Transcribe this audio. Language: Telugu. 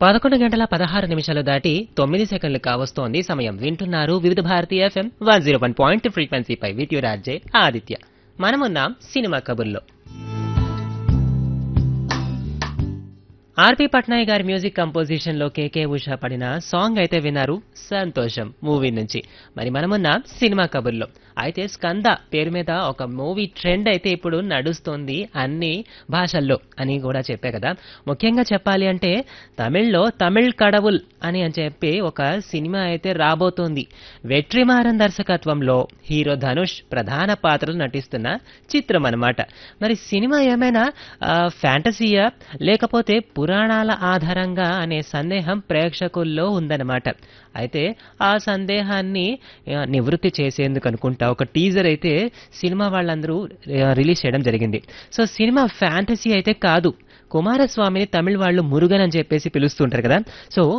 పదకొండు గంటల పదహారు నిమిషాలు దాటి తొమ్మిది సెకండ్లు కావస్తోంది సమయం వింటున్నారు Vividh Bharati FM one zero one point ఫ్రీక్వెన్సీపై విత్ రాజే ఆదిత్య మనమున్నాం సినిమా కబుర్లో ఆర్పి పట్నాయక్ గారి మ్యూజిక్ కంపోజిషన్ లో కేకే ఉషా పడిన సాంగ్ అయితే విన్నారు సంతోషం మూవీ నుంచి మరి మనమున్న సినిమా కబుర్లో అయితే స్కంద పేరు మీద ఒక మూవీ ట్రెండ్ అయితే ఇప్పుడు నడుస్తోంది అన్ని భాషల్లో అని కూడా చెప్పే కదా ముఖ్యంగా చెప్పాలి అంటే తమిళ్లో తమిళ్ కడవుల్ అని అని చెప్పి ఒక సినిమా అయితే రాబోతోంది వెట్రిమారన్ దర్శకత్వంలో హీరో ధనుష్ ప్రధాన పాత్రలు నటిస్తున్న చిత్రం అన్నమాట మరి సినిమా ఏమైనా ఆ, ఫ్యాంటసీయా లేకపోతే పురాణాల ఆధారంగా అనే సందేహం ప్రేక్షకుల్లో ఉందన్నమాట అయితే ఆ సందేహాన్ని ఆ, నివృత్తి చేసేందుకు అనుకుంటా ఒక టీజర్ అయితే సినిమా వాళ్ళందరూ ఆ, రిలీజ్ చేయడం జరిగింది సో సినిమా ఫ్యాంటసీ అయితే కాదు కుమారస్వామిని తమిళ్ వాళ్ళు మురుగన్ అని చెప్పేసి పిలుస్తుంటారు కదా సో